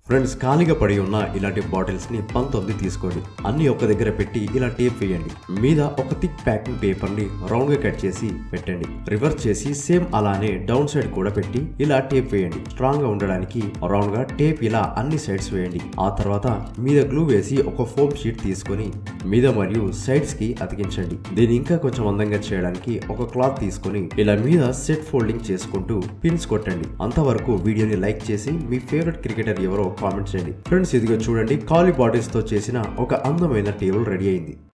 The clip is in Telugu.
ఫ్రెండ్స్ ఖాళీగా పడి ఉన్న ఇలాంటి బాటిల్స్ ని పంతొమ్మిది తీసుకోండి అన్ని ఒక దగ్గర పెట్టి ఇలా టేప్ వేయండి మీద ఒక థిక్ ప్యాకింగ్ పేపర్ ని రౌండ్ గా కట్ చేసి పెట్టండి రివర్స్ చేసి సేమ్ అలానే డౌన్ సైడ్ కూడా పెట్టి ఇలా టేప్ వేయండి స్ట్రాంగ్ గా ఉండడానికి రౌండ్ గా టేప్ ఇలా అన్ని సైడ్స్ వేయండి ఆ తర్వాత మీద గ్లూ వేసి ఒక ఫోమ్ షీట్ తీసుకొని మీద మరియు సైడ్స్ కి అతికించండి దీన్ని ఇంకా కొంచెం అందంగా చేయడానికి ఒక క్లాత్ తీసుకొని ఇలా మీద సెట్ ఫోల్డింగ్ చేసుకుంటూ పిన్స్ కొట్టండి అంతవరకు వీడియోని లైక్ చేసి మీ ఫేవరెట్ క్రికెటర్ ఎవరో కామెంట్ చేయండి ఫ్రెండ్స్ ఇదిగో చూడండి ఖాళీ బాటిల్స్ తో చేసిన ఒక అందమైన టేబుల్ రెడీ అయింది